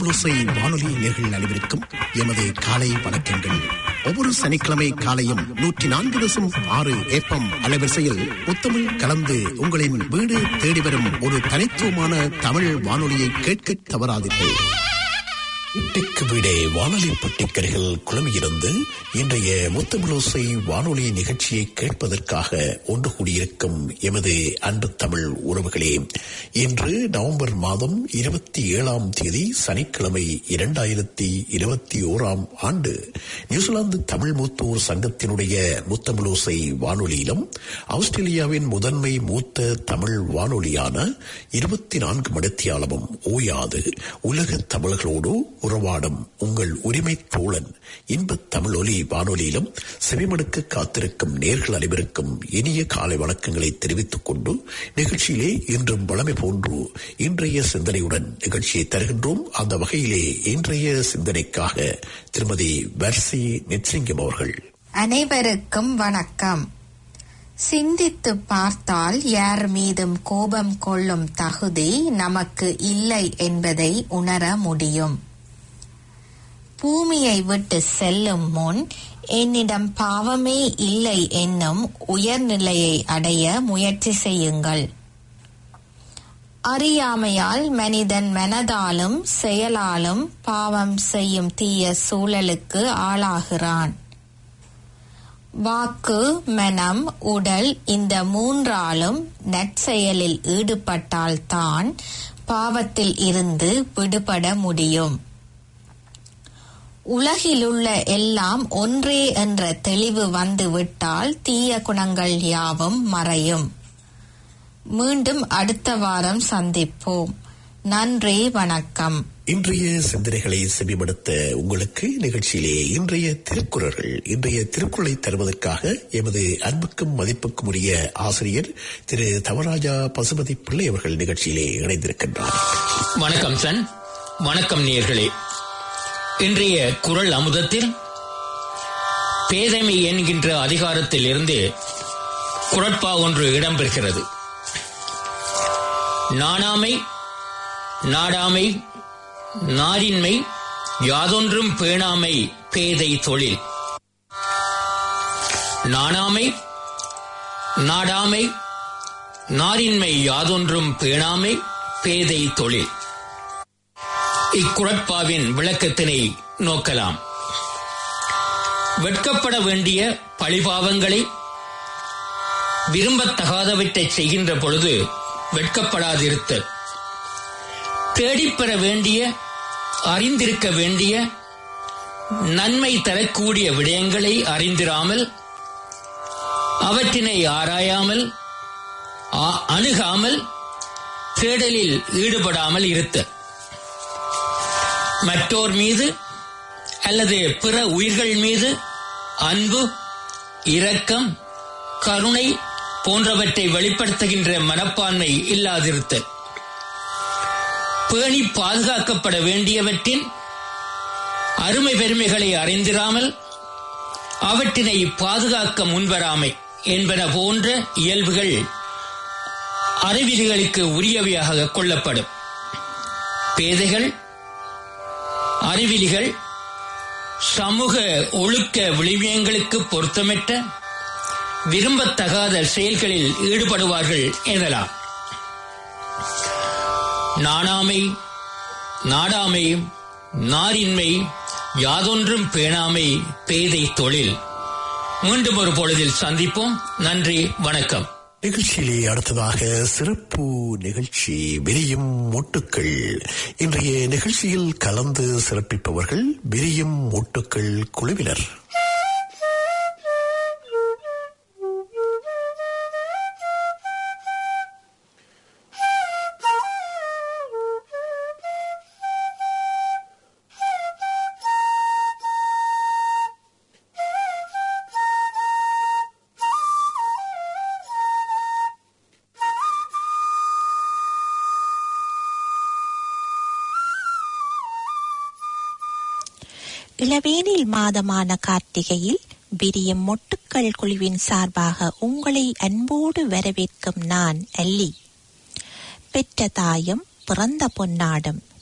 முத்தமிழோசை வானொலி நேர்கள் அனைவருக்கும் எமது காலை வணக்கங்கள் ஒவ்வொரு சனிக்கிழமை காலையும் நூற்றி நான்கு தசம் ஆறு ஏப்பம் அலைவரிசையில் முத்தமிழ் கலந்து உங்களின் வீடு தேடி வரும் ஒரு தனித்துவமான தமிழ் வானொலியை கேட்க தவறாதீர்கள் வீட்டுக்கு வீடே வானொலி பட்டிக்கரைகள் குழம்பியிருந்து இன்றைய முத்தமிழோசை வானொலி நிகழ்ச்சியை கேட்பதற்காக ஒன்று கூடியிருக்கும் எமது அன்பு தமிழ் உறவுகளே இன்று நவம்பர் மாதம் இருபத்தி ஏழாம் தேதி சனிக்கிழமை இரண்டாயிரத்தி இருபத்தி ஓராம் ஆண்டு நியூசிலாந்து தமிழ் மூத்தோர் சங்கத்தினுடைய முத்தமிழோசை வானொலியிலும் ஆஸ்திரேலியாவின் முதன்மை மூத்த தமிழ் வானொலியான இருபத்தி நான்கு மடத்தியாலமும் ஓயாது உலக தமிழர்களோடு உறவாடும் உங்கள் உரிமை தோழன் இன்பத் தமிழ் ஒலி வானொலியிலும் செவிமடுக்க காத்திருக்கும் நேர்கள் அனைவருக்கும் இனிய காலை வணக்கங்களை தெரிவித்துக் கொண்டு நிகழ்ச்சியிலே இன்றும் வளமை போன்று இன்றைய சிந்தனையுடன் நிகழ்ச்சியை தருகின்றோம் அந்த வகையிலே இன்றைய சிந்தனைக்காக திருமதி வர்சி நெட்சிங்கம் அவர்கள் அனைவருக்கும் வணக்கம் சிந்தித்து பார்த்தால் யார் மீதும் கோபம் கொள்ளும் தகுதி நமக்கு இல்லை என்பதை உணர முடியும் பூமியை விட்டு செல்லும் முன் என்னிடம் பாவமே இல்லை என்னும் உயர்நிலையை அடைய முயற்சி செய்யுங்கள் அறியாமையால் மனிதன் மனதாலும் செயலாலும் பாவம் செய்யும் தீய சூழலுக்கு ஆளாகிறான் வாக்கு மனம் உடல் இந்த மூன்றாலும் நற்செயலில் ஈடுபட்டால்தான் பாவத்தில் இருந்து விடுபட முடியும் உலகிலுள்ள எல்லாம் ஒன்றே என்ற தெளிவு வந்துவிட்டால் தீய குணங்கள் யாவும் மறையும் மீண்டும் அடுத்த வாரம் சந்திப்போம் நன்றி வணக்கம் இன்றைய சிந்தனைகளை செவிமடுத்த உங்களுக்கு நிகழ்ச்சியிலே இன்றைய திருக்குறள்கள் இன்றைய திருக்குறளை தருவதற்காக எமது அன்புக்கும் மதிப்புக்கும் உரிய ஆசிரியர் திரு தவராஜா பசுபதி பிள்ளை அவர்கள் நிகழ்ச்சியிலே இணைந்திருக்கின்றார் வணக்கம் சன் வணக்கம் நேர்களே இன்றைய குரல் அமுதத்தில் பேதமை என்கின்ற அதிகாரத்தில் இருந்து குரட்பா ஒன்று இடம்பெறுகிறது நாணாமை நாடாமை நாரின்மை யாதொன்றும் பேணாமை பேதை தொழில் நாணாமை நாடாமை நாரின்மை யாதொன்றும் பேணாமை பேதை தொழில் இக்குரட்பாவின் விளக்கத்தினை நோக்கலாம் வெட்கப்பட வேண்டிய பழிபாவங்களை விரும்பத்தகாதவற்றை செய்கின்ற பொழுது வெட்கப்படாதிருத்தல் தேடிப்பெற வேண்டிய அறிந்திருக்க வேண்டிய நன்மை தரக்கூடிய விடயங்களை அறிந்திராமல் அவற்றினை ஆராயாமல் அணுகாமல் தேடலில் ஈடுபடாமல் இருத்தல் மற்றோர் மீது அல்லது பிற உயிர்கள் மீது அன்பு இரக்கம் கருணை போன்றவற்றை வெளிப்படுத்துகின்ற மனப்பான்மை இல்லாதிருத்தல் பேணி பாதுகாக்கப்பட வேண்டியவற்றின் அருமை பெருமைகளை அறிந்திராமல் அவற்றினை பாதுகாக்க முன்வராமை என்பன போன்ற இயல்புகள் அறிவிலிகளுக்கு உரியவையாக கொள்ளப்படும் பேதைகள் அறிவிலிகள் சமூக ஒழுக்க விளிமியங்களுக்கு பொருத்தமற்ற விரும்பத்தகாத செயல்களில் ஈடுபடுவார்கள் எனலாம் நாணாமை நாடாமை நாரின்மை யாதொன்றும் பேணாமை பேதை தொழில் மீண்டும் ஒரு பொழுதில் சந்திப்போம் நன்றி வணக்கம் நிகழ்ச்சியிலே அடுத்ததாக சிறப்பு நிகழ்ச்சி விரியும் மொட்டுக்கள் இன்றைய நிகழ்ச்சியில் கலந்து சிறப்பிப்பவர்கள் விரியும் மொட்டுக்கள் குழுவினர் இளவேனில் மாதமான கார்த்திகையில் விரியும் மொட்டுக்கள் குழுவின் சார்பாக உங்களை அன்போடு வரவேற்கும் நான் அல்லி பெற்ற தாயும் பிறந்த பொன்னாடும்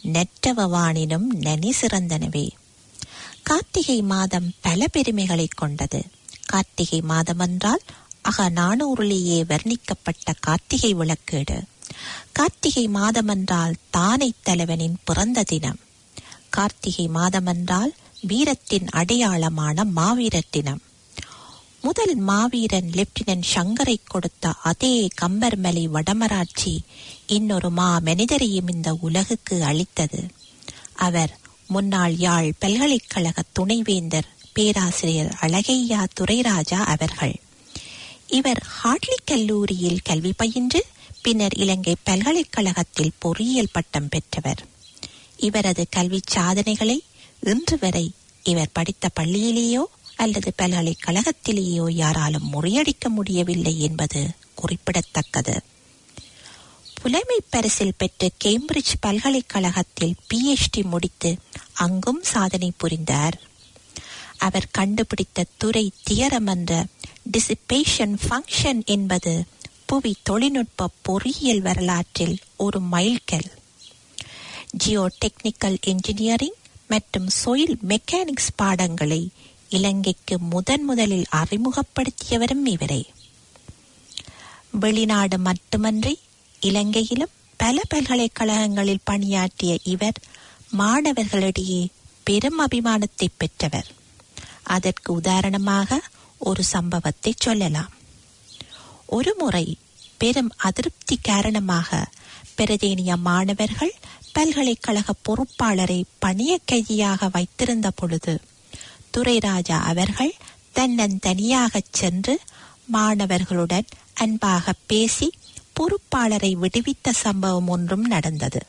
நெற்றவவானினும் நனி சிறந்தனவே கார்த்திகை மாதம் பல பெருமைகளை கொண்டது கார்த்திகை மாதம் என்றால் அக நானூறிலேயே வர்ணிக்கப்பட்ட கார்த்திகை விளக்கீடு கார்த்திகை மாதம் என்றால் தானை தலைவனின் பிறந்த தினம் கார்த்திகை மாதம் என்றால் வீரத்தின் அடையாளமான மாவீரர் தினம் முதல் மாவீரன் லெப்டினன்ட் சங்கரை கொடுத்த அதே கம்பர்மலை வடமராட்சி இன்னொரு மா மனிதரையும் இந்த உலகுக்கு அளித்தது அவர் முன்னாள் யாழ் பல்கலைக்கழக துணைவேந்தர் பேராசிரியர் அழகையா துரைராஜா அவர்கள் இவர் ஹார்ட்லி கல்லூரியில் கல்வி பயின்று பின்னர் இலங்கை பல்கலைக்கழகத்தில் பொறியியல் பட்டம் பெற்றவர் இவரது கல்வி சாதனைகளை இன்று வரை இவர் படித்த பள்ளியிலேயோ அல்லது பல்கலைக்கழகத்திலேயோ யாராலும் முறியடிக்க முடியவில்லை என்பது குறிப்பிடத்தக்கது புலமை பரிசில் பெற்று கேம்பிரிட்ஜ் பல்கலைக்கழகத்தில் பிஎச்டி முடித்து அங்கும் சாதனை புரிந்தார் அவர் கண்டுபிடித்த துறை தியரம் என்ற டிசிபேஷன் ஃபங்க்ஷன் என்பது புவி தொழில்நுட்ப பொறியியல் வரலாற்றில் ஒரு மைல்கல் ஜியோ டெக்னிக்கல் இன்ஜினியரிங் மற்றும் சொயில் மெக்கானிக்ஸ் பாடங்களை இலங்கைக்கு முதன் முதலில் அறிமுகப்படுத்தியவரும் இவரே வெளிநாடு மட்டுமன்றி இலங்கையிலும் பல பல்கலைக்கழகங்களில் பணியாற்றிய இவர் மாணவர்களிடையே பெரும் அபிமானத்தை பெற்றவர் அதற்கு உதாரணமாக ஒரு சம்பவத்தை சொல்லலாம் ஒருமுறை பெரும் அதிருப்தி காரணமாக பிரதேனிய மாணவர்கள் பல்கலைக்கழக பொறுப்பாளரை பணிய கைதியாக வைத்திருந்த பொழுது துரைராஜா அவர்கள் தன்னந்தனியாகச் சென்று மாணவர்களுடன் அன்பாக பேசி பொறுப்பாளரை விடுவித்த சம்பவம் ஒன்றும் நடந்தது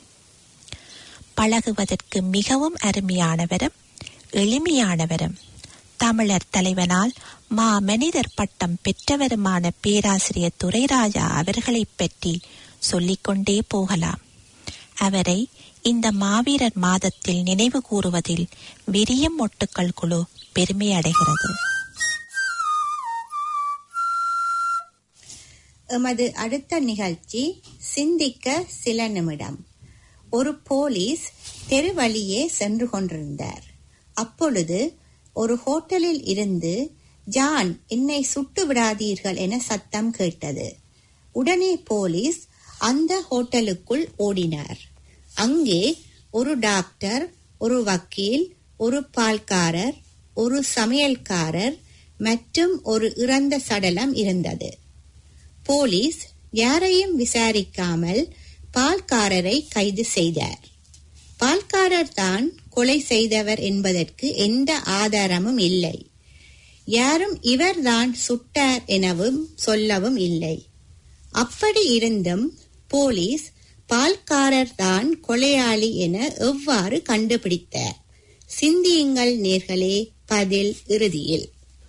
பழகுவதற்கு மிகவும் அருமையானவரும் எளிமையானவரும் தமிழர் தலைவனால் மா மனிதர் பட்டம் பெற்றவருமான பேராசிரியர் துரைராஜா அவர்களைப் பற்றி சொல்லிக்கொண்டே போகலாம் அவரை இந்த மாவீரர் மாதத்தில் நினைவு கூறுவதில் விரியம் மொட்டுக்கள் குழு பெருமை அடைகிறது எமது அடுத்த நிகழ்ச்சி சிந்திக்க சில நிமிடம் ஒரு போலீஸ் தெரு வழியே சென்று கொண்டிருந்தார் அப்பொழுது ஒரு ஹோட்டலில் இருந்து ஜான் என்னை சுட்டு விடாதீர்கள் என சத்தம் கேட்டது உடனே போலீஸ் அந்த ஹோட்டலுக்குள் ஓடினார் அங்கே ஒரு டாக்டர் ஒரு வக்கீல் ஒரு பால்காரர் ஒரு சமையல்காரர் மற்றும் ஒரு இறந்த சடலம் இருந்தது போலீஸ் யாரையும் விசாரிக்காமல் பால்காரரை கைது செய்தார் பால்காரர் தான் கொலை செய்தவர் என்பதற்கு எந்த ஆதாரமும் இல்லை யாரும் இவர்தான் சுட்டார் எனவும் சொல்லவும் இல்லை அப்படி இருந்தும் போலீஸ் பால்காரர் தான் கொலையாளி என எவ்வாறு கண்டுபிடித்தார் சிந்தியுங்கள் நேர்களே பதில் இறுதியில்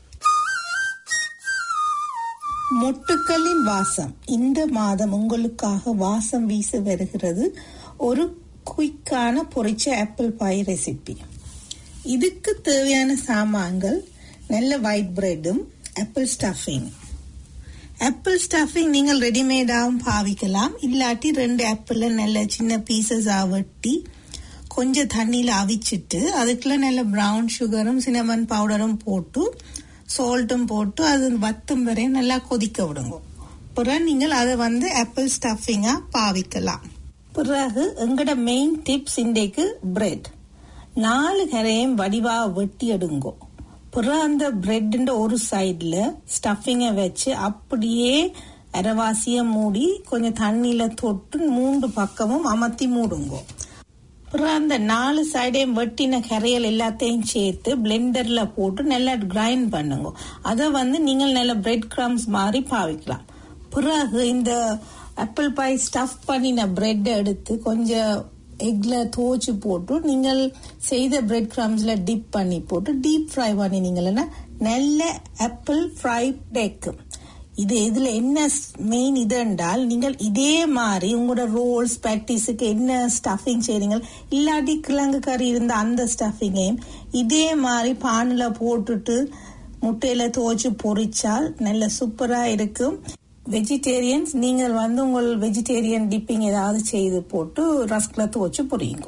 மொட்டுக்களின் வாசம் இந்த மாதம் உங்களுக்காக வாசம் வீச வருகிறது ஒரு குயிக்கான பொரிச்ச ஆப்பிள் பாய் ரெசிபி இதுக்கு தேவையான சாமான்கள் நல்ல ஒயிட் பிரெட்டும் ஆப்பிள் ஸ்டஃபிங் ஆப்பிள் ஸ்டஃபிங் நீங்கள் ரெடிமேடாகவும் பாவிக்கலாம் இல்லாட்டி ரெண்டு ஆப்பிள நல்ல சின்ன பீசஸாக வெட்டி கொஞ்சம் தண்ணியில் அவிச்சிட்டு அதுக்குள்ள நல்ல ப்ரௌன் சுகரும் சினமன் பவுடரும் போட்டு சால்ட்டும் போட்டு அது வத்தும் வரை நல்லா கொதிக்க விடுங்க பிறகு நீங்கள் அதை வந்து ஆப்பிள் ஸ்டஃபிங்கா பாவிக்கலாம் பிறகு எங்கட மெயின் டிப்ஸ் இன்றைக்கு பிரெட் நாலு கரையும் வடிவா வெட்டி எடுங்கோ பிறகு அந்த பிரெட் ஒரு சைட்ல ஸ்டஃபிங்கை வச்சு அப்படியே அரைவாசிய மூடி கொஞ்சம் தண்ணியில தொட்டு மூன்று பக்கமும் அமர்த்தி மூடுங்கோ அப்புறம் அந்த நாலு சைடையும் வெட்டின கரையல் எல்லாத்தையும் சேர்த்து பிளெண்டர்ல போட்டு நல்லா கிரைண்ட் பண்ணுங்க அதை வந்து நீங்கள் நல்ல பிரெட் கிரம்ஸ் மாதிரி பாவிக்கலாம் பிறகு இந்த ஆப்பிள் பாய் ஸ்டஃப் பண்ணின பிரெட் எடுத்து கொஞ்சம் எக்ல தோச்சு போட்டு நீங்கள் செய்த பிரெட் கிரம்ஸ்ல டிப் பண்ணி போட்டு டீப் ஃப்ரை பண்ணினீங்கன்னா நல்ல ஆப்பிள் ஃப்ரை டெக் இது இதுல என்ன மெயின் இது என்றால் நீங்கள் இதே மாதிரி உங்களோட ரோல்ஸ் பேட்டிஸுக்கு என்ன ஸ்டஃபிங் செய்றீங்க இல்லாட்டி கிழங்கு கறி இருந்த அந்த ஸ்டஃபிங்கையும் இதே மாதிரி பானில் போட்டுட்டு முட்டையில துவச்சு பொரிச்சால் நல்ல சூப்பரா இருக்கும் வெஜிடேரியன்ஸ் நீங்கள் வந்து உங்கள் வெஜிடேரியன் டிப்பிங் ஏதாவது செய்து போட்டு ரஸ்க்ல துவச்சு புரியுங்க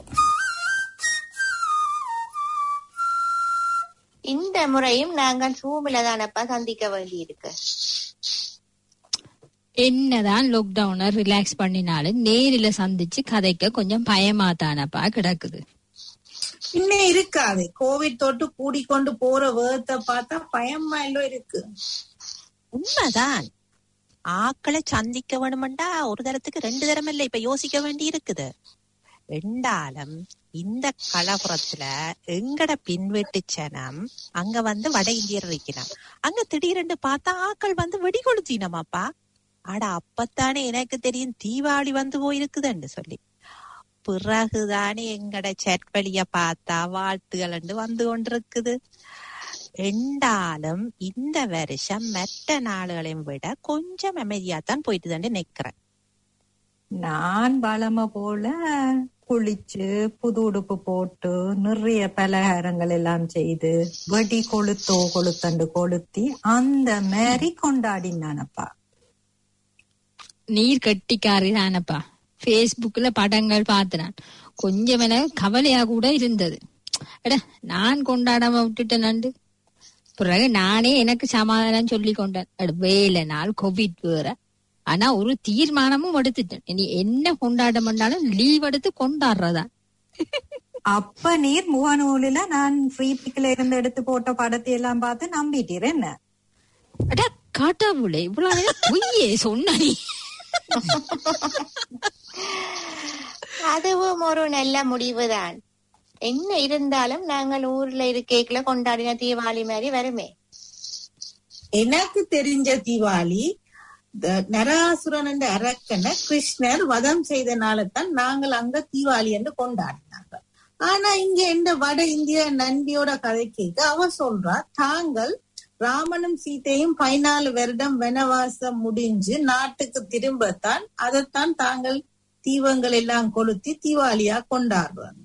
இந்த முறையும் நாங்கள் சூமில தானப்பா சந்திக்க வேண்டி இருக்கு என்னதான் லாக்டவுனை ரிலாக்ஸ் பண்ணினாலும் நேரில சந்திச்சு கதைக்க கொஞ்சம் பயமா தானப்பா கிடக்குது இன்னும் இருக்காது கோவிட் தொட்டு கூடிக்கொண்டு போற வேர்த்தை பார்த்தா பயமா எல்லாம் இருக்கு உண்மைதான் ஆக்களை சந்திக்க வேணுமெண்டா ஒரு தரத்துக்கு ரெண்டு தரம் இல்ல இப்ப யோசிக்க வேண்டி இருக்குது ரெண்டாலும் இந்த கலபுரத்துல எங்கட பின்வெட்டு சனம் அங்க வந்து வட இந்தியர் இருக்கிறான் அங்க திடீரென்று பார்த்தா ஆக்கள் வந்து வெடி கொளுத்தினமாப்பா அட அப்பத்தானே எனக்கு தெரியும் தீபாவளி வந்து போயிருக்குதுன்னு சொல்லி பிறகுதானே எங்கட சேட் வழிய பார்த்தா வாழ்த்துகள் வந்து கொண்டிருக்குது ரெண்டாலும் இந்த வருஷம் மற்ற நாடுகளையும் விட கொஞ்சம் அமைதியா தான் போயிட்டு தான் நிக்கிறேன் நான் வளம போல குளிச்சு புது உடுப்பு போட்டு நிறைய பலகாரங்கள் எல்லாம் செய்து வெடி கொளுத்தோ கொளுத்தண்டு கொளுத்தி அந்த மாதிரி கொண்டாடினானப்பா நீர் கட்டிக்காரி தானப்பா பேஸ்புக்ல படங்கள் பார்த்தனான் கொஞ்சம் என கவலையா கூட இருந்தது எட நான் கொண்டாடாம விட்டுட்டேன் நண்டு பிறகு நானே எனக்கு சமாதானம் சொல்லி கொண்டேன் அட, வேலை நாள் கோவிட் வேற ஆனா ஒரு தீர்மானமும் எடுத்துட்டேன் இனி என்ன கொண்டாட மாட்டாலும் லீவ் எடுத்து கொண்டாடுறதா அப்ப நீர் முகநூலில நான் ஃப்ரீ பிக்ல இருந்து எடுத்து போட்ட படத்தை எல்லாம் பார்த்து நம்பிட்டீர் என்ன அட காட்டாபுலே இவ்வளவு நேரம் பொய்யே சொன்ன நீ அதுவும் ஒரு நல்ல முடிவுதான் என்ன இருந்தாலும் நாங்கள் ஊர்ல இருக்கைக்குள்ள கொண்டாடின தீபாவளி மாதிரி வருமே எனக்கு தெரிஞ்ச தீபாவளி த- நரகாசுரன் என்ற அரக்கனை கிருஷ்ணர் வதம் செய்தனால தான் நாங்கள் அங்க தீபாவளி என்று கொண்டாடினாங்க ஆனா இங்க எந்த வட இந்திய நன்றியோட கதை கேட்க அவ சொல்றா தாங்கள் ராமனும் சீதையும் பதினாலு வருடம் வனவாசம் முடிஞ்சு நாட்டுக்கு திரும்பத்தான் அதைத்தான் தாங்கள் தீபங்கள் எல்லாம் கொளுத்தி தீபாவளியா கொண்டாடுறாங்க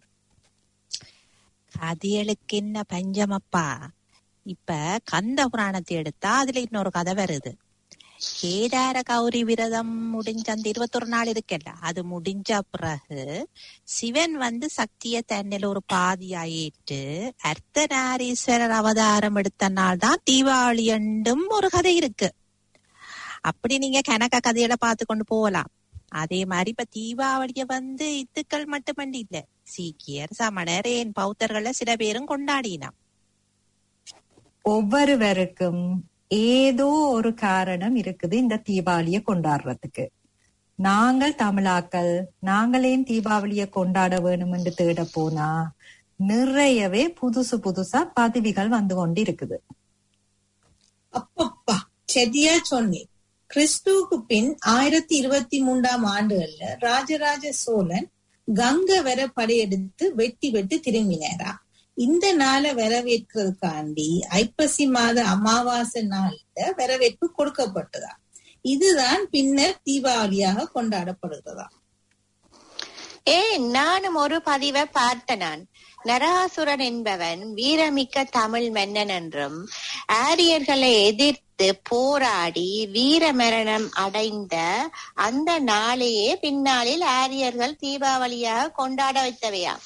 கதைகளுக்கு என்ன பஞ்சமப்பா இப்ப கந்த புராணத்தை எடுத்தா அதுல இன்னொரு கதை வருது கேதார கௌரி விரதம் முடிஞ்ச அந்த இருபத்தொரு நாள் இருக்குல்ல அது முடிஞ்ச பிறகு சிவன் வந்து சக்திய தன்னில் ஒரு பாதியா ஏற்று அர்த்தநாரீஸ்வரர் அவதாரம் எடுத்த நாள் தான் தீபாவளி என்றும் ஒரு கதை இருக்கு அப்படி நீங்க கணக்க கதையில பார்த்து கொண்டு போகலாம் அதே மாதிரி இப்ப தீபாவளிய வந்து இத்துக்கள் மட்டுமண்டி இல்ல சீக்கியர் சமணர் ஏன் பௌத்தர்கள சில பேரும் கொண்டாடினான் ஒவ்வொருவருக்கும் ஏதோ ஒரு காரணம் இருக்குது இந்த தீபாவளிய கொண்டாடுறதுக்கு நாங்கள் தமிழாக்கள் நாங்களேன் தீபாவளிய கொண்டாட வேணும் என்று தேட போனா நிறையவே புதுசு புதுசா பதவிகள் வந்து கொண்டு இருக்குது அப்பப்பா செதியா சொன்னேன் கிறிஸ்துவுக்கு பின் ஆயிரத்தி இருபத்தி மூன்றாம் ஆண்டுகள்ல ராஜராஜ சோழன் கங்கை வர படையெடுத்து வெட்டி வெட்டி திரும்பினாரா இந்த நாளை வரவேற்கிறதுக்காண்டி ஐப்பசி மாத அமாவாசை நாள்ல வரவேற்பு கொடுக்கப்பட்டதா இதுதான் பின்னர் தீபாவளியாக கொண்டாடப்படுகிறதா ஏ நானும் ஒரு பதிவை பார்த்த நான் நரகாசுரன் என்பவன் வீரமிக்க தமிழ் மன்னன் என்றும் ஆரியர்களை எதிர்த்து போராடி வீர மரணம் அடைந்த அந்த நாளையே பின்னாளில் ஆரியர்கள் தீபாவளியாக கொண்டாட வைத்தவையாம்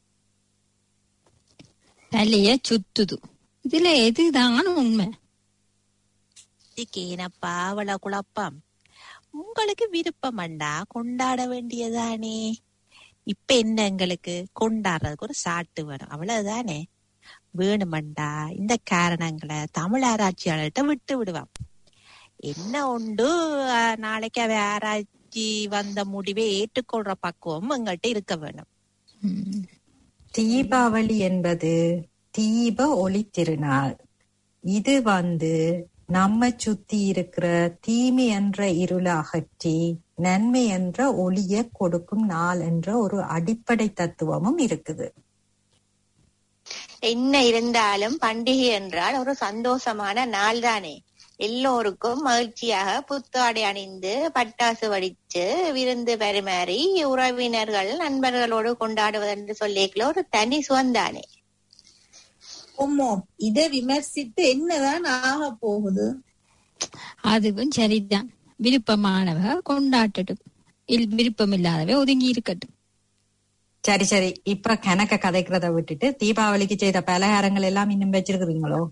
தலைய சுத்துது இதுல எதுதான் உண்மை இதுக்கு ஏனப்பா அவ்வளவு குழப்பம் உங்களுக்கு விருப்பமண்டா கொண்டாட வேண்டியதானே இப்ப என்ன எங்களுக்கு கொண்டாடுறதுக்கு ஒரு சாட்டு வேணும் அவ்வளவுதானே வேணுமண்டா இந்த காரணங்களை தமிழ் ஆராய்ச்சியாளர்கிட்ட விட்டு விடுவான் என்ன உண்டு அஹ், நாளைக்கு அவ ஆராய்ச்சி வந்த முடிவை ஏற்றுக்கொள்ற பக்குவம் எங்கள்கிட்ட இருக்க வேணும் ம். தீபாவளி என்பது தீப ஒளி திருநாள் இது வந்து நம்ம சுத்தி இருக்கிற தீமை என்ற இருளை அகற்றி நன்மை என்ற ஒளிய கொடுக்கும் நாள் என்ற ஒரு அடிப்படை தத்துவமும் இருக்குது என்ன இருந்தாலும் பண்டிகை என்றால் ஒரு சந்தோஷமான நாள் தானே எல்லோருக்கும் மகிழ்ச்சியாக புத்தாடை அணிந்து பட்டாசு வெடிச்சு விருந்து பரிமாறி உறவினர்கள் நண்பர்களோடு கொண்டாடுவது என்று சொல்லிக்கல ஒரு தனி சுவந்தானே உம்மோ இதை விமர்சித்து என்னதான் ஆக போகுது அதுவும் சரிதான் விருப்பமானவ கொண்டாட்டட்டும் இல் விருப்பம் இல்லாதவ ஒதுங்கி இருக்கட்டும் சரி சரி இப்ப கணக்க கதைக்கிறத விட்டுட்டு தீபாவளிக்கு செய்த பலகாரங்கள் எல்லாம் இன்னும் வச்சிருக்கிறீங்களோ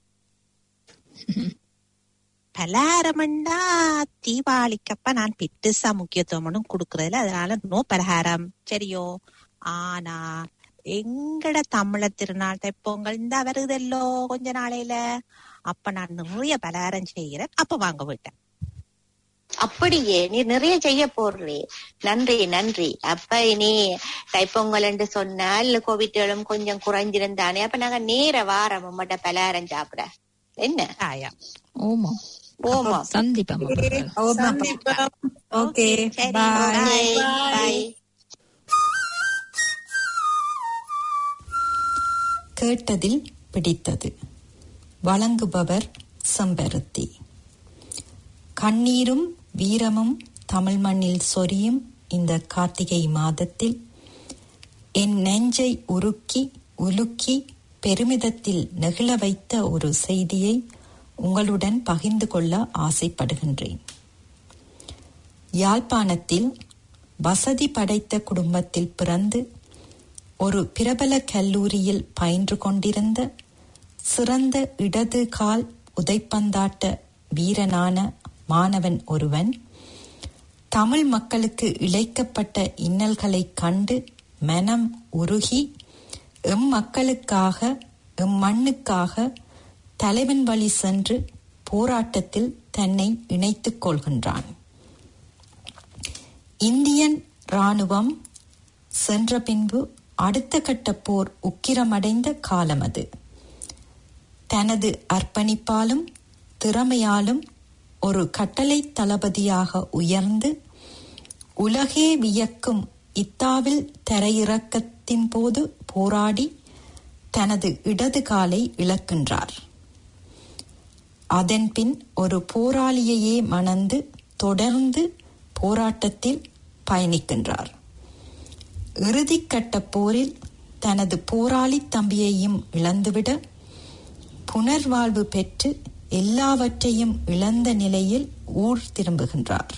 பலகாரம்னா தீபாவளிக்கப்ப நான் பெருசா முக்கியத்துவம் கொடுக்கறதுல அதனால நோ பலகாரம் சரியோ ஆனா எங்கட தமிழ திருநாள் தைப்பொங்கல் இந்த வருதல்லோ கொஞ்ச நாளையில அப்ப நான் நிறைய பலகாரம் செய்யறேன் அப்ப வாங்க விட்டேன் அப்படியே நீ நிறைய செய்ய போடுறே நன்றி நன்றி அப்ப இனி தைப்பொங்கல் என்று சொன்னால் கோவிட்களும் கொஞ்சம் குறைஞ்சிருந்தானே அப்ப நாங்க நேர வாரம் உம்மட்ட பலகாரம் சாப்பிட என்ன ஆயா ஓமா ஓமா சந்திப்போம் ஓகே சரி பாய் பாய் பாய் கேட்டதில் பிடித்தது வழங்குபவர் செம்பருத்தி கண்ணீரும் வீரமும் தமிழ் மண்ணில் சொரியும் இந்த கார்த்திகை மாதத்தில் என் நெஞ்சை உருக்கி உலுக்கி பெருமிதத்தில் நெகிழ வைத்த ஒரு செய்தியை உங்களுடன் பகிர்ந்து கொள்ள ஆசைப்படுகின்றேன் யாழ்ப்பாணத்தில் வசதி படைத்த குடும்பத்தில் பிறந்து ஒரு பிரபல கல்லூரியில் பயின்று கொண்டிருந்த சிறந்த இடது கால் உதைப்பந்தாட்ட வீரனான மாணவன் ஒருவன் தமிழ் மக்களுக்கு இழைக்கப்பட்ட இன்னல்களைக் கண்டு மனம் உருகி எம் மக்களுக்காக எம் மண்ணுக்காக தலைவன் வழி சென்று போராட்டத்தில் தன்னை இணைத்துக் கொள்கின்றான் இந்தியன் ராணுவம் சென்ற பின்பு அடுத்த கட்ட போர் உக்கிரமடைந்த காலம் அது தனது அர்ப்பணிப்பாலும் திறமையாலும் ஒரு கட்டளை தளபதியாக உயர்ந்து உலகே வியக்கும் இத்தாவில் தரையிறக்கத்தின் போது போராடி தனது இடது காலை இழக்கின்றார் அதன்பின் ஒரு போராளியையே மணந்து தொடர்ந்து போராட்டத்தில் பயணிக்கின்றார் இறுதிக்கட்ட போரில் தனது போராளி தம்பியையும் இழந்துவிட புனர்வாழ்வு பெற்று எல்லாவற்றையும் இழந்த நிலையில் ஊர் திரும்புகின்றார்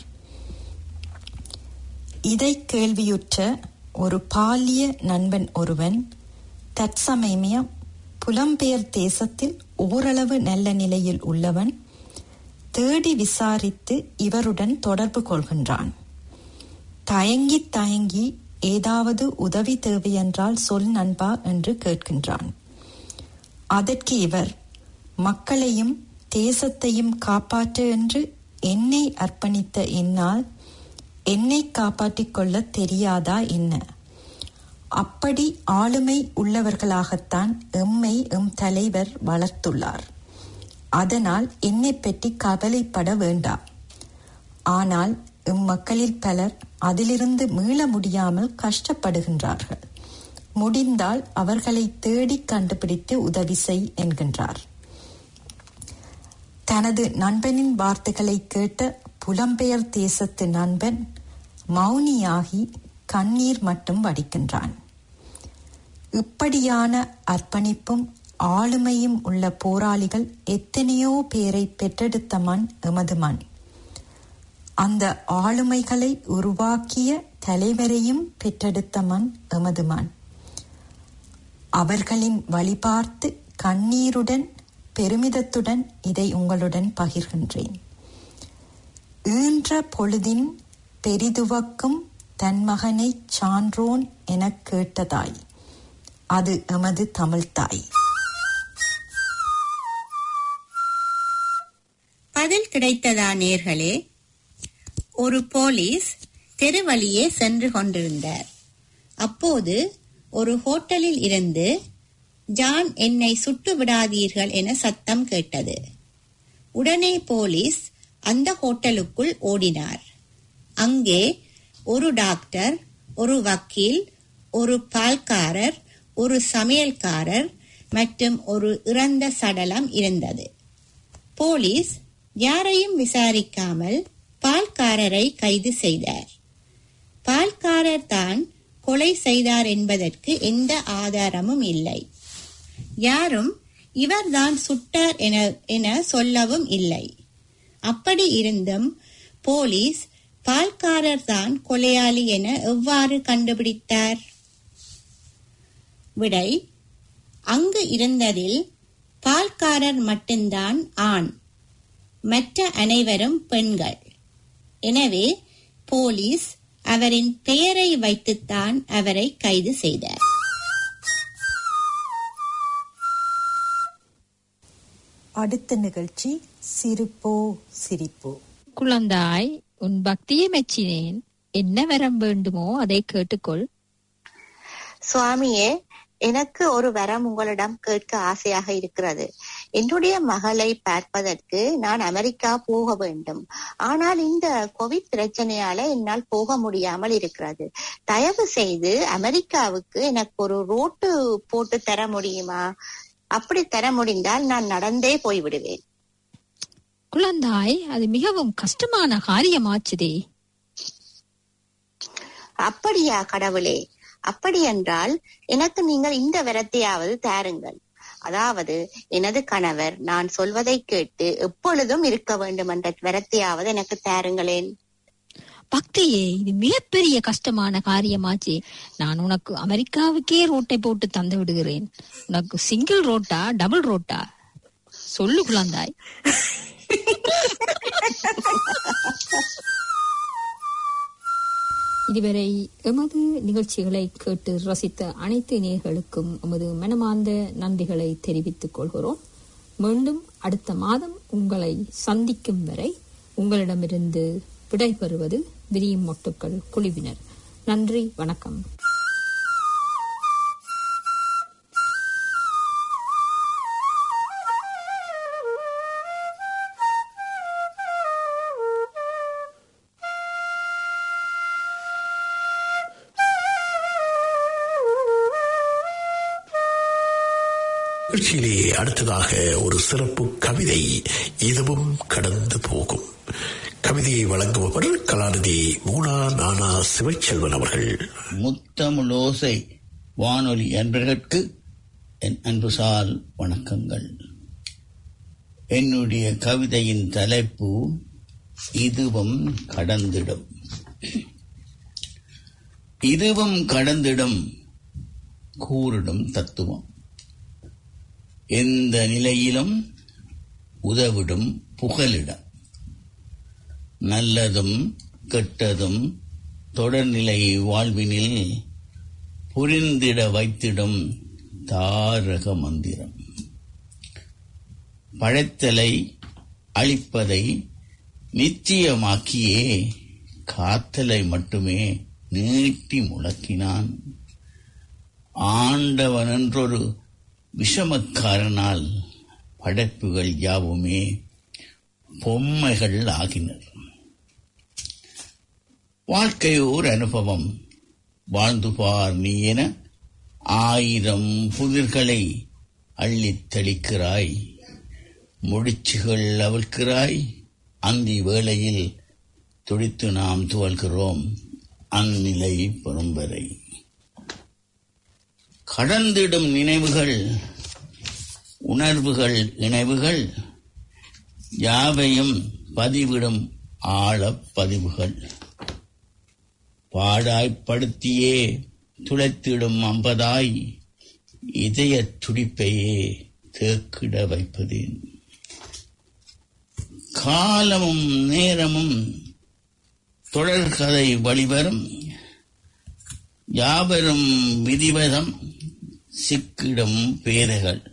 இதை கேள்வியுற்ற ஒரு பாலிய நண்பன் ஒருவன் தற்சமயம் புலம்பெயர் தேசத்தில் ஓரளவு நல்ல நிலையில் உள்ளவன் தேடி விசாரித்து இவருடன் தொடர்பு கொள்கின்றான் தயங்கி தயங்கி ஏதாவது உதவி தேவையென்றால் சொல் நண்பா என்று கேட்கின்றான் அதற்கு இவர் மக்களையும் தேசத்தையும் காப்பாற்ற என்று என்னை அர்ப்பணித்த என்னால் என்னை காப்பாற்றிக் கொள்ள தெரியாதா என்ன அப்படி ஆளுமை உள்ளவர்களாகத்தான் எம்மை எம் தலைவர் வளர்த்துள்ளார் அதனால் என்னை பற்றி கவலைப்பட வேண்டாம் ஆனால் எம் மக்களில் பலர் அதிலிருந்து மீள முடியாமல் கஷ்டப்படுகின்றார்கள் முடிந்தால் அவர்களை தேடி கண்டுபிடித்து உதவி செய் என்கின்றார் தனது நண்பனின் வார்த்தைகளை கேட்ட புலம்பெயர் தேசத்து நண்பன் மௌனியாகி கண்ணீர் மட்டும் வடிக்கின்றான் இப்படியான அர்ப்பணிப்பும் ஆளுமையும் உள்ள போராளிகள் எத்தனையோ பேரை பெற்றெடுத்த மண் எமது மண் அந்த ஆளுமைகளை உருவாக்கிய தலைவரையும் பெற்றெடுத்த மண் எமது மண் அவர்களின் வழிபார்த்து கண்ணீருடன் பெருமிதத்துடன் இதை உங்களுடன் பகிர்கின்றேன் ஈன்ற பொழுதின் பெரிதுவக்கும் தன் மகனை சான்றோன் எனக் கேட்டதாய் அது எமது தமிழ்தாய் பதில் கிடைத்ததா நேர்களே ஒரு போலீஸ் தெருவழியே சென்று கொண்டிருந்தார் அப்போது ஒரு ஹோட்டலில் இருந்து ஜான் என்னை சுட்டு விடாதீர்கள் என சத்தம் கேட்டது உடனே போலீஸ் அந்த ஹோட்டலுக்குள் ஓடினார் அங்கே ஒரு டாக்டர் ஒரு வக்கீல் ஒரு பால்காரர் ஒரு சமையல்காரர் மற்றும் ஒரு இறந்த சடலம் இருந்தது போலீஸ் யாரையும் விசாரிக்காமல் பால்காரரை கைது செய்தார் பால்காரர் தான் கொலை செய்தார் என்பதற்கு எந்த ஆதாரமும் இல்லை யாரும் இவர்தான் சுட்டார் என என சொல்லவும் இல்லை அப்படி இருந்தும் போலீஸ் பால்காரர் தான் கொலையாளி என எவ்வாறு கண்டுபிடித்தார் விடை அங்கு இருந்ததில் பால்காரர் மட்டும்தான் ஆண் மற்ற அனைவரும் பெண்கள் எனவே போலீஸ் அவரின் பெயரை வைத்துத்தான் அவரை கைது செய்தார் அடுத்த நிகழ்ச்சி சிரிப்போ சிரிப்போ குழந்தாய் உன் பக்தியை மெச்சினேன் என்ன வரம் வேண்டுமோ அதை கேட்டுக்கொள் சுவாமியே எனக்கு ஒரு வரம் உங்களிடம் கேட்க ஆசையாக இருக்கிறது என்னுடைய மகளை பார்ப்பதற்கு நான் அமெரிக்கா போக வேண்டும் ஆனால் இந்த கோவிட் பிரச்சனையால என்னால் போக முடியாமல் இருக்கிறது தயவு செய்து அமெரிக்காவுக்கு எனக்கு ஒரு ரோட்டு போட்டு தர முடியுமா அப்படி தர முடிந்தால் நான் நடந்தே போய்விடுவேன் குழந்தாய் அது மிகவும் கஷ்டமான காரியமாச்சுதே அப்படியா கடவுளே அப்படி என்றால் எனக்கு நீங்கள் இந்த வரத்தையாவது தாருங்கள் அதாவது எனது கணவர் நான் சொல்வதை கேட்டு எப்பொழுதும் இருக்க வேண்டும் என்ற வரத்தையாவது எனக்கு தாருங்களேன் பக்தியே இது மிகப்பெரிய கஷ்டமான காரியமாச்சு நான் உனக்கு அமெரிக்காவுக்கே ரோட்டை போட்டு தந்து விடுகிறேன் உனக்கு சிங்கிள் ரோட்டா டபுள் ரோட்டா சொல்லு குழந்தாய் இதுவரை எமது நிகழ்ச்சிகளை கேட்டு ரசித்த அனைத்து நேர்களுக்கும் எமது மனமார்ந்த நன்றிகளை தெரிவித்துக் கொள்கிறோம் மீண்டும் அடுத்த மாதம் உங்களை சந்திக்கும் வரை உங்களிடமிருந்து விடைபெறுவது விரியும் மொட்டுக்கள் குழுவினர் நன்றி வணக்கம் நிகழ்ச்சியிலே அடுத்ததாக ஒரு சிறப்பு கவிதை இதுவும் கடந்து போகும் கவிதையை வழங்குபவர் கலாநிதி மூனா நானா சிவச்செல்வன் அவர்கள் முத்தமிழோசை வானொலி என்பதற்கு என் அன்புசால் வணக்கங்கள் என்னுடைய கவிதையின் தலைப்பு இதுவும் கடந்திடும் இதுவும் கடந்திடும் கூறிடும் தத்துவம் எந்த நிலையிலும் உதவிடும் புகலிடம் நல்லதும் கெட்டதும் தொடர்நிலை வாழ்வினில் புரிந்திட வைத்திடும் தாரக மந்திரம் பழைத்தலை அழிப்பதை நிச்சயமாக்கியே காத்தலை மட்டுமே நீட்டி முழக்கினான் ஆண்டவன் என்றொரு விஷமக்காரனால் படைப்புகள் யாவுமே பொம்மைகள் ஆகினர் வாழ்க்கை ஓர் அனுபவம் வாழ்ந்து பார் நீ என ஆயிரம் புதிர்களை அள்ளித் தெளிக்கிறாய் முடிச்சுகள் அவிழ்க்கிறாய் அந்தி வேளையில் துடித்து நாம் துவல்கிறோம் அந்நிலை பெறும் வரை கடந்திடும் நினைவுகள் உணர்வுகள் இணைவுகள் யாவையும் பதிவிடும் ஆழப் பதிவுகள் பாடாய்ப்படுத்தியே துளைத்திடும் அம்பதாய் இதய துடிப்பையே தேக்கிட வைப்பதேன் காலமும் நேரமும் தொடர்கதை வழிவரும் யாவரும் விதிவதம் சிக்கிடும் பேதைகள்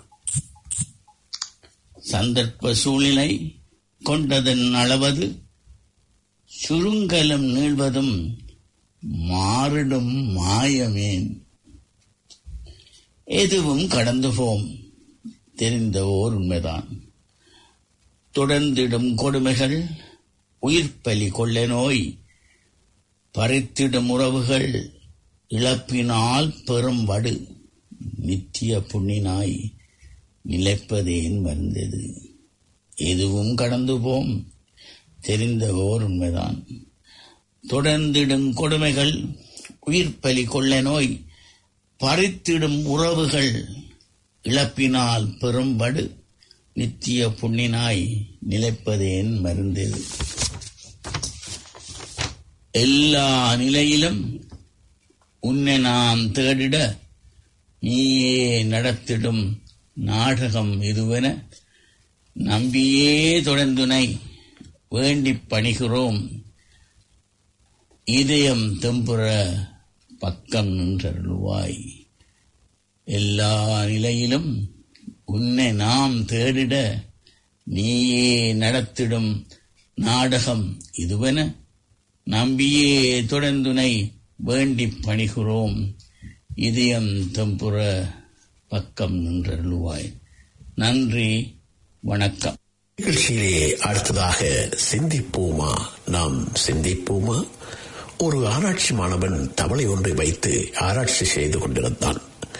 சந்தர்ப்ப சூழ்நிலை கொண்டதன் அளவது சுருங்கலம் நீள்வதும் மாறிடும் மாயமேன் எதுவும் கடந்து போம் தெரிந்த ஓர் உண்மைதான் தொடர்ந்திடும் கொடுமைகள் உயிர்ப்பலி கொள்ள நோய் பறித்திடும் உறவுகள் இழப்பினால் பெரும் வடு நித்திய புண்ணினாய் நிலைப்பதேன் வந்தது எதுவும் கடந்து போம் தெரிந்த ஓர் உண்மைதான் தொடர்ந்திடும் கொடுமைகள் உயிர்ப்பலி கொள்ள நோய் பறித்திடும் உறவுகள் இழப்பினால் பெரும்படு நித்திய புண்ணினாய் நிலைப்பதேன் மருந்தது எல்லா நிலையிலும் உன்னை நாம் தேடிட நீயே நடத்திடும் நாடகம் இதுவென நம்பியே தொடர்ந்துனை வேண்டிப் பணிகிறோம் இதயம் தெம்புற பக்கம் நின்றருள்வாய் எல்லா நிலையிலும் உன்னை நாம் தேடிட நீயே நடத்திடும் நாடகம் இதுவென நம்பியே தொடர்ந்துனை வேண்டிப் பணிகிறோம் இதயம் தெம்புற பக்கம் நின்றருள்வாய் நன்றி வணக்கம் நிகழ்ச்சியிலே அடுத்ததாக சிந்திப்போமா நாம் சிந்திப்போமா ஒரு ஆராய்ச்சி மாணவன் தவளை ஒன்றை வைத்து ஆராய்ச்சி செய்து கொண்டிருந்தான்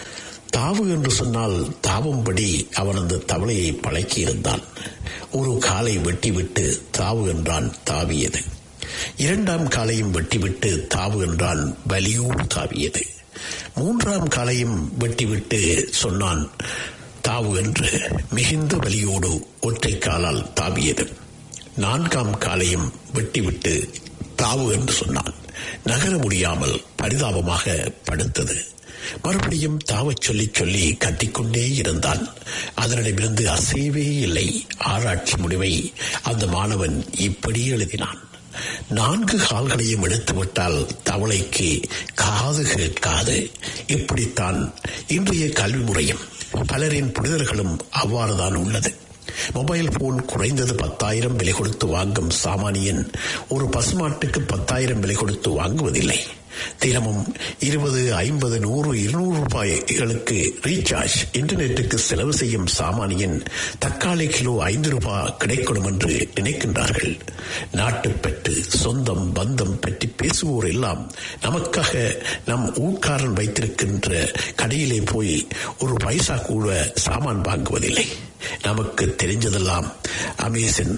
தாவு என்று சொன்னால் தாவும்படி அவன் அந்த தவளையை பழக்கியிருந்தான் ஒரு காலை வெட்டிவிட்டு தாவு என்றான் தாவியது இரண்டாம் காலையும் வெட்டிவிட்டு தாவு என்றான் வலியோடு தாவியது மூன்றாம் காலையும் வெட்டிவிட்டு சொன்னான் தாவு என்று மிகுந்த வலியோடு ஒற்றை காலால் தாவியது நான்காம் காலையும் வெட்டிவிட்டு தாவு என்று சொன்னான் நகர முடியாமல் பரிதாபமாக படுத்தது மறுபடியும் தாவச் சொல்லி சொல்லி கத்திக்கொண்டே இருந்தான் அதனிடமிருந்து அசைவே இல்லை ஆராய்ச்சி முடிவை அந்த மாணவன் இப்படி எழுதினான் நான்கு கால்களையும் எடுத்துவிட்டால் தவளைக்கு காது கேட்காது இப்படித்தான் இன்றைய கல்வி முறையும் பலரின் புனிதர்களும் அவ்வாறுதான் உள்ளது மொபைல் போன் குறைந்தது பத்தாயிரம் விலை கொடுத்து வாங்கும் சாமானியன் ஒரு பசுமாட்டுக்கு பத்தாயிரம் விலை கொடுத்து வாங்குவதில்லை தினமும் இருபது ஐம்பது நூறு இருநூறு ரூபாய்களுக்கு ரீசார்ஜ் இன்டர்நெட்டுக்கு செலவு செய்யும் சாமானியன் தக்காளி கிலோ ஐந்து ரூபாய் கிடைக்கணும் என்று நினைக்கின்றார்கள் நாட்டுப்பற்று சொந்தம் பந்தம் பற்றி பேசுவோர் எல்லாம் நமக்காக நம் ஊர்க்காரன் வைத்திருக்கின்ற கடையிலே போய் ஒரு பைசா கூட சாமான் வாங்குவதில்லை நமக்கு தெரிஞ்சதெல்லாம் அமேசன்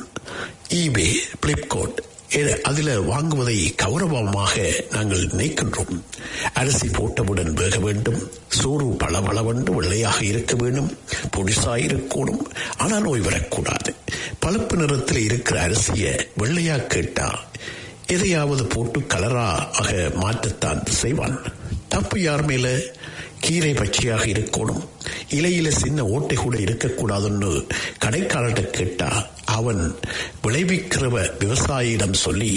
ஈபே பிளிப்கார்ட் அதில் வாங்குவதை கௌரவமாக நாங்கள் நினைக்கின்றோம் அரிசி போட்டவுடன் வேக வேண்டும் சோறு பளபளவென்று வெள்ளையாக இருக்க வேண்டும் பொடிசாய் இருக்கக்கூடும் ஆனால் நோய் வரக்கூடாது பழுப்பு நிறத்தில் இருக்கிற அரிசியை வெள்ளையா கேட்டா எதையாவது போட்டு கலரா ஆக மாற்றத்தான் செய்வான் தப்பு யார் மேல கீரை பச்சையாக இருக்கணும் இலையில சின்ன ஓட்டை கூட இருக்கக்கூடாதுன்னு கடைக்காரர்கிட்ட கேட்டா அவன் விளைவிக்கிறவ விவசாயியிடம் சொல்லி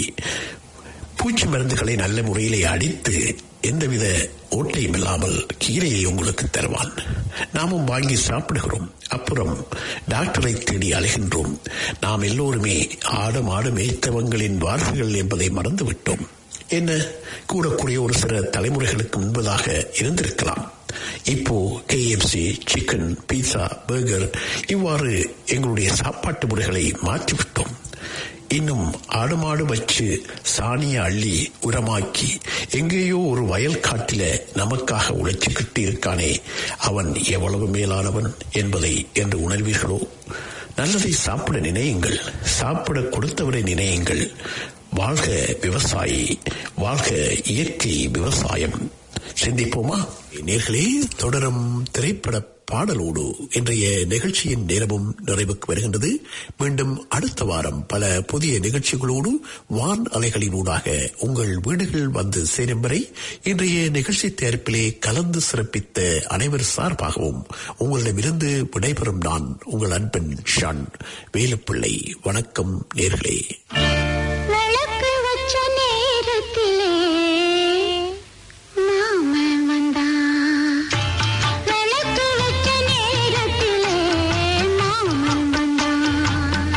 பூச்சி மருந்துகளை நல்ல முறையிலே அடித்து எந்தவித ஓட்டையும் இல்லாமல் கீரையை உங்களுக்கு தருவான் நாமும் வாங்கி சாப்பிடுகிறோம் அப்புறம் டாக்டரை தேடி அலைகின்றோம் நாம் எல்லோருமே ஆடு மாடு மேய்த்தவங்களின் வாரிசுகள் என்பதை மறந்துவிட்டோம் என்ன கூடக்கூடிய ஒரு சில தலைமுறைகளுக்கு முன்பதாக இருந்திருக்கலாம் இப்போ கேஎஃப்சி சிக்கன் பீட்சா பர்கர் இவ்வாறு எங்களுடைய சாப்பாட்டு முறைகளை மாற்றிவிட்டோம் இன்னும் ஆடு மாடு வச்சு சாணிய அள்ளி உரமாக்கி எங்கேயோ ஒரு வயல் காட்டில நமக்காக உழைச்சிக்கிட்டு இருக்கானே அவன் எவ்வளவு மேலானவன் என்பதை என்று உணர்வீர்களோ நல்லதை சாப்பிட நினையுங்கள் சாப்பிட கொடுத்தவரை நினையுங்கள் வாழ்க விவசாயி வாழ்க இயற்கை விவசாயம் சிந்திப்போமா நேர்களே தொடரும் திரைப்பட பாடலோடு இன்றைய நிகழ்ச்சியின் நேரமும் நிறைவுக்கு வருகின்றது மீண்டும் அடுத்த வாரம் பல புதிய நிகழ்ச்சிகளோடு வான் அலைகளினூடாக உங்கள் வீடுகள் வந்து சேரும் வரை இன்றைய நிகழ்ச்சி தயாரிப்பிலே கலந்து சிறப்பித்த அனைவர் சார்பாகவும் உங்களிடமிருந்து விடைபெறும் நான் உங்கள் அன்பன் ஷான் வேலுப்பிள்ளை வணக்கம் நேர்களே விளக்கு வச்ச நேரத்திலே மாமன் வந்தான் விளக்கு வச்ச நேரத்திலே மாமன் வந்தான்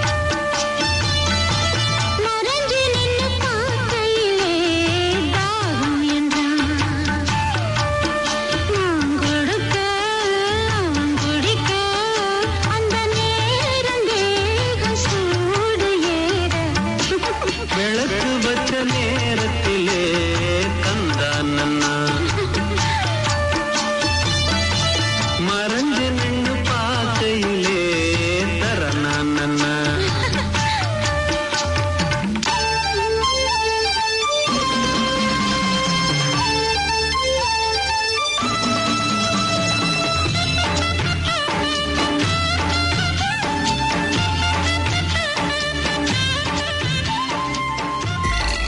மறைஞ்சு நின்னு பார்க்கையிலே தாகம் என்றான் நான் கொடுக்க அவன் குடிக்க அந்த நேரம் தேகம் சூடு ஏற விளக்கு வச்ச நேரத்திலே தந்தான் நன்னா